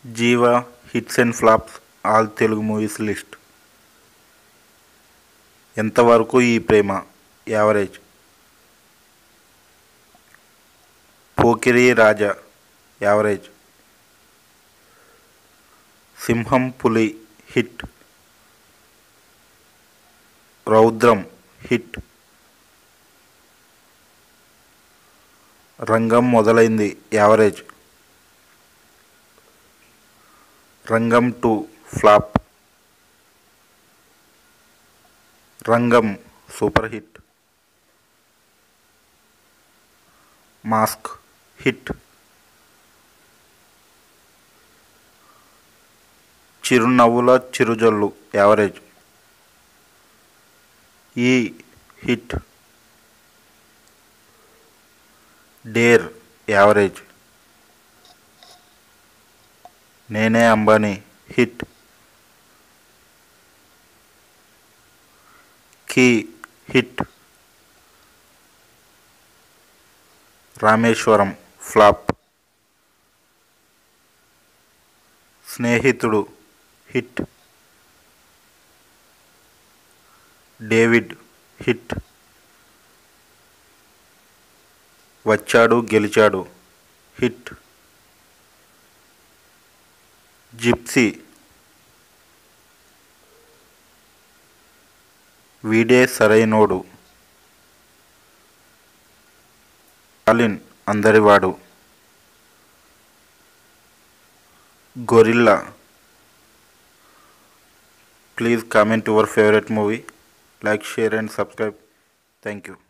Jiva hits and flops all Telugu movies list ఎంతవరకు ఈ Prema average Pokiri Raja average Simham Puli hit Raudram hit Rangam Modalaindi average Rangam two flop Rangam super hit Mask hit Chirunavvula Chirujallu average E hit Dare average Nene Ambani hit Kee hit Rameswaram flop Snehithudu hit David hit Vachadu Gelichadu hit Gypsy Veede Sarainodu Stalin Andarivadu Gorilla please comment your favourite movie like share and subscribe thank you